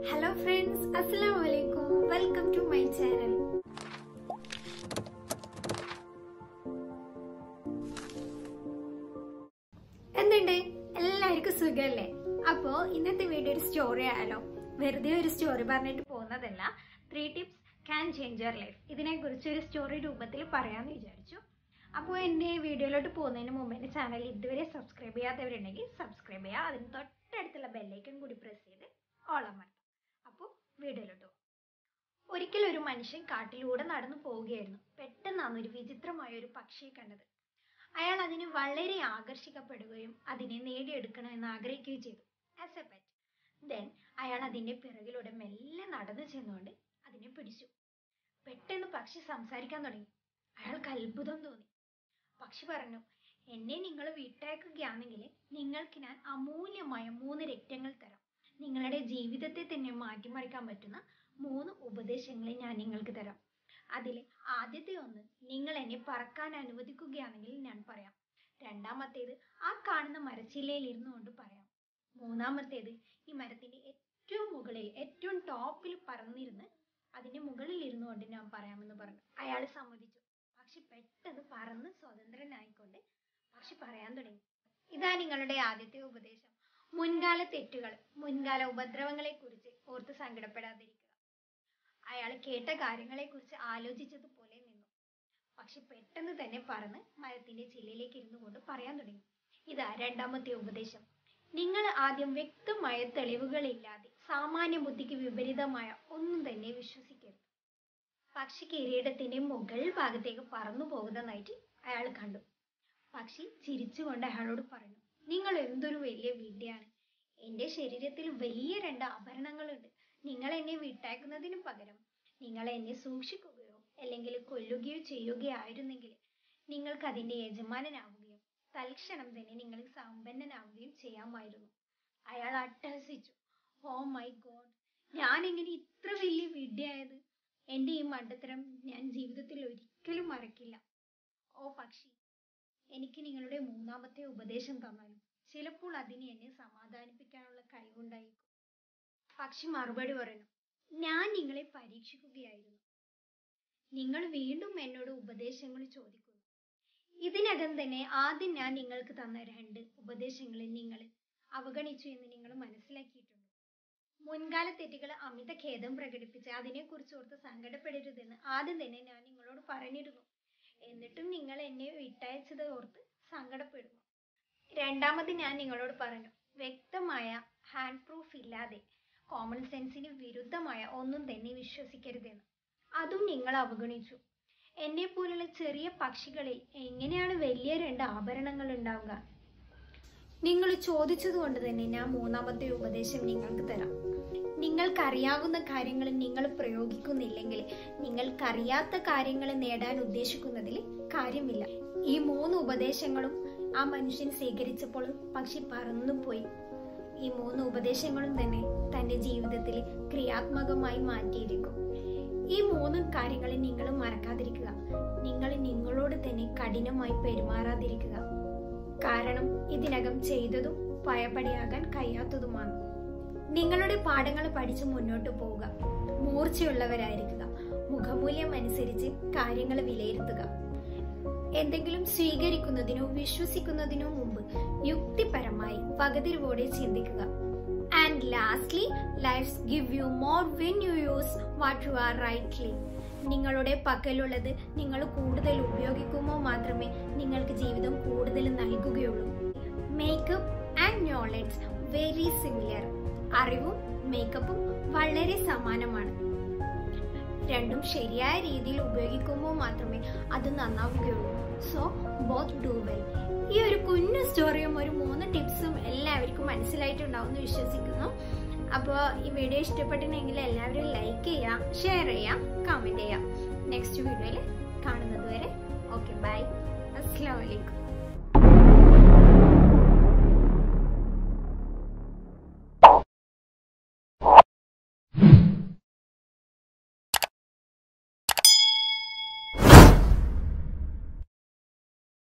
hello friends അസ്സലാമു അലൈക്കും welcome to my channel എന്തുണ്ട് എല്ലാവർക്കും സുഖമല്ലേ അപ്പോ ഇന്നത്തെ വീഡിയോ ഒരു സ്റ്റോറി ആയാലോ വെറുതെ ഒരു സ്റ്റോറി പറഞ്ഞിട്ട് പോകുന്നതല്ല three tips can change your life ഇതിനെ കുറിച്ച് ഒരു സ്റ്റോറി രൂപത്തിൽ പറയാമെന്ന് വിചാരിച്ചു അപ്പോൾ എൻ്റെ വീഡിയോയിലോട്ട് പോകുന്നതിന് മുമ്പ് എൻ്റെ ചാനൽ ഇതുവരെ സബ്സ്ക്രൈബ് ചെയ്യാത്തവരുണ്ടെങ്കിൽ സബ്സ്ക്രൈബ് ചെയ്യുക അതിന് തൊട്ടടുത്തുള്ള ബെല്ലൈക്കൺ കൂടി പ്രസ് ചെയ്ത് ഓൾ അമർത്താം അപ്പോൾ വീഡിയോയിലോട്ട് പോകാം ഒരിക്കൽ ഒരു മനുഷ്യൻ കാട്ടിലൂടെ നടന്നു പോവുകയായിരുന്നു പെട്ടെന്നാണ് ഒരു വിചിത്രമായ ഒരു പക്ഷിയെ കണ്ടത് അയാൾ അതിന് വളരെ ആകർഷിക്കപ്പെടുകയും അതിനെ നേടിയെടുക്കണമെന്ന് ആഗ്രഹിക്കുകയും ചെയ്തു ആസ് എ പെറ്റ് ദെൻ അയാൾ അതിന്റെ പിറകിലൂടെ മെല്ലെ നടന്നു ചെന്നുകൊണ്ട് അതിനെ പിടിച്ചു പെട്ടെന്ന് പക്ഷി സംസാരിക്കാൻ തുടങ്ങി അയാൾക്ക് അത്ഭുതം തോന്നി പക്ഷി പറഞ്ഞു എന്നെ നിങ്ങൾ വിട്ടയക്കുകയാണെങ്കിൽ നിങ്ങൾക്ക് ഞാൻ അമൂല്യമായ മൂന്ന് രക്തങ്ങൾ തരാം നിങ്ങളുടെ ജീവിതത്തെ തന്നെ മാറ്റിമറിക്കാൻ പറ്റുന്ന മൂന്ന് ഉപദേശങ്ങളെ ഞാൻ നിങ്ങൾക്ക് തരാം അതിൽ ആദ്യത്തെ ഒന്ന് നിങ്ങൾ എന്നെ പറക്കാൻ അനുവദിക്കുകയാണെങ്കിൽ ഞാൻ പറയാം രണ്ടാമത്തേത് ആ കാണുന്ന മരച്ചില്ലയിൽ ഇരുന്നു കൊണ്ട് പറയാം മൂന്നാമത്തേത് ഈ മരത്തിന്റെ ഏറ്റവും മുകളിൽ ഏറ്റവും ടോപ്പിൽ പറന്നിരുന്ന് അതിന്റെ മുകളിൽ ഇരുന്നു കൊണ്ട് ഞാൻ പറയാമെന്ന് പറഞ്ഞു അയാൾ സമ്മതിച്ചു പക്ഷി പെട്ടെന്ന് പറന്ന് സ്വതന്ത്രനായിക്കൊണ്ട് പക്ഷി പറയാൻ തുടങ്ങി ഇതാ നിങ്ങളുടെ ആദ്യത്തെ ഉപദേശം മുൻകാല തെറ്റുകൾ മുൻകാല ഉപദ്രവങ്ങളെ കുറിച്ച് ഓർത്ത് സങ്കടപ്പെടാതിരിക്കുക അയാൾ കേട്ട കാര്യങ്ങളെ കുറിച്ച് ആലോചിച്ചതുപോലെ നിന്നു പക്ഷെ പെട്ടെന്ന് തന്നെ പറന്ന് മരത്തിന്റെ ചില്ലയിലേക്ക് ഇരുന്നു കൊണ്ട് പറയാൻ തുടങ്ങി ഇതാ രണ്ടാമത്തെ ഉപദേശം നിങ്ങൾ ആദ്യം വ്യക്തമായ തെളിവുകളില്ലാതെ സാമാന്യ ബുദ്ധിക്ക് വിപരീതമായ ഒന്നും തന്നെ വിശ്വസിക്കരുത് പക്ഷി കിരീടത്തിന്റെ മുകൾ ഭാഗത്തേക്ക് പറന്നു പോകുന്നതായിട്ട് അയാൾ കണ്ടു പക്ഷി ചിരിച്ചുകൊണ്ട് അയാളോട് പറഞ്ഞു നിങ്ങൾ എന്തൊരു വലിയ വിദ്യയാണ് എന്റെ ശരീരത്തിൽ വലിയ രണ്ട് ആഭരണങ്ങളുണ്ട് നിങ്ങൾ എന്നെ വിട്ടയക്കുന്നതിന് പകരം നിങ്ങൾ എന്നെ സൂക്ഷിക്കുകയോ അല്ലെങ്കിൽ കൊല്ലുകയോ ചെയ്യുകയായിരുന്നെങ്കിൽ നിങ്ങൾക്ക് അതിന്റെ യജമാനനാവുകയും തൽക്ഷണം തന്നെ നിങ്ങൾ സമ്പന്നനാവുകയും ചെയ്യാമായിരുന്നു അയാൾ അട്ടഹസിച്ചു ഓ മൈ ഗോഡ് ഞാൻ എങ്ങനെ ഇത്ര വലിയ വിഡ്ഢിയായത് എന്റെ ഈ മണ്ടത്തരം ഞാൻ ജീവിതത്തിൽ ഒരിക്കലും മറക്കില്ല ഓ പക്ഷി എനിക്ക് നിങ്ങളുടെ മൂന്നാമത്തെ ഉപദേശം തന്നാലും ചിലപ്പോൾ അതിന് എന്നെ സമാധാനിപ്പിക്കാനുള്ള കഴിവുണ്ടായിരിക്കും പക്ഷി മറുപടി പറയുന്നു ഞാൻ നിങ്ങളെ പരീക്ഷിക്കുകയായിരുന്നു നിങ്ങൾ വീണ്ടും എന്നോട് ഉപദേശങ്ങൾ ചോദിക്കുന്നു ഇതിനകം തന്നെ ആദ്യം ഞാൻ നിങ്ങൾക്ക് തന്ന രണ്ട് ഉപദേശങ്ങളിൽ നിങ്ങൾ അവഗണിച്ചു എന്ന് നിങ്ങൾ മനസ്സിലാക്കിയിട്ടുണ്ട് മുൻകാല തെറ്റുകൾ അമിത ഖേദം പ്രകടിപ്പിച്ച് അതിനെക്കുറിച്ച് ഓർത്ത് സങ്കടപ്പെടരുതെന്ന് ആദ്യം തന്നെ ഞാൻ നിങ്ങളോട് പറഞ്ഞിരുന്നു എന്നിട്ടും നിങ്ങൾ എന്നെ വിട്ടയച്ചത് ഓർത്ത് സങ്കടപ്പെടുന്നു രണ്ടാമത് ഞാൻ നിങ്ങളോട് പറഞ്ഞു വ്യക്തമായ ഹാൻഡ് പ്രൂഫ് ഇല്ലാതെ കോമൺ സെൻസിന് വിരുദ്ധമായ ഒന്നും തന്നെ വിശ്വസിക്കരുതെന്ന് അതും നിങ്ങൾ അവഗണിച്ചു എന്നെ പോലുള്ള ചെറിയ പക്ഷികളിൽ എങ്ങനെയാണ് വലിയ രണ്ട് ആഭരണങ്ങൾ ഉണ്ടാവുക നിങ്ങൾ ചോദിച്ചതുകൊണ്ട് തന്നെ ഞാൻ മൂന്നാമത്തെ ഉപദേശം നിങ്ങൾക്ക് തരാം നിങ്ങൾക്കറിയാവുന്ന കാര്യങ്ങൾ നിങ്ങൾ പ്രയോഗിക്കുന്നില്ലെങ്കിൽ നിങ്ങൾക്കറിയാത്ത കാര്യങ്ങൾ നേടാൻ ഉദ്ദേശിക്കുന്നതിൽ കാര്യമില്ല ഈ മൂന്ന് ഉപദേശങ്ങളും ആ മനുഷ്യൻ സ്വീകരിച്ചപ്പോൾ പക്ഷി പറന്നുപോയി ഈ മൂന്ന് ഉപദേശങ്ങളും തന്നെ തന്റെ ജീവിതത്തിൽ ക്രിയാത്മകമായി മാറ്റിയിരിക്കും ഈ മൂന്ന് കാര്യങ്ങൾ നിങ്ങൾ മറക്കാതിരിക്കുക നിങ്ങൾ നിങ്ങളോട് തന്നെ കഠിനമായി പെരുമാറാതിരിക്കുക കാരണം ഇതിനകം ചെയ്തതും പഴപടിയാകാൻ കഴിയാത്തതുമാണ് നിങ്ങളുടെ പാഠങ്ങൾ പഠിച്ച് മുന്നോട്ട് പോവുക മൂർച്ചയുള്ളവരായിരിക്കുക മുഖമൂല്യം അനുസരിച്ച് കാര്യങ്ങൾ വിലയിരുത്തുക എന്തെങ്കിലും സ്വീകരിക്കുന്നതിനോ വിശ്വസിക്കുന്നതിനോ മുമ്പ് യുക്തിപരമായി പകതിരിവോടെ ചിന്തിക്കുക and lastly life give you more when you use what you are rightly നിങ്ങളുടെ പക്കലുള്ളത് നിങ്ങൾ കൂടുതൽ ഉപയോഗിക്കുമ്പോൾ മാത്രമേ നിങ്ങൾക്ക് ജീവിതം കൂടുതൽ നൽകുകയുള്ളൂ makeup and knowledge very similar അറിവും മേക്കപ്പും വളരെ സമാനമാണ് രണ്ടും ശരിയായ രീതിയിൽ ഉപയോഗിക്കുമ്പോൾ മാത്രമേ അത് നന്നാവുകയുള്ളൂ സോ ബോത്ത് ഡു വെൽ ഈ ഒരു കുഞ്ഞു സ്റ്റോറിയും ഒരു മൂന്ന് ടിപ്സും എല്ലാവർക്കും മനസ്സിലായിട്ടുണ്ടാവും എന്ന് വിശ്വസിക്കുന്നു അപ്പോൾ ഈ വീഡിയോ ഇഷ്ടപ്പെട്ടിട്ടുണ്ടെങ്കിൽ എല്ലാവരും ലൈക്ക് ചെയ്യുക ഷെയർ ചെയ്യുക കമൻറ്റ് ചെയ്യുക നെക്സ്റ്റ് വീഡിയോയിൽ കാണുന്നത് വരെ ഓക്കെ ബൈ അസ്സാം വലൈക്കും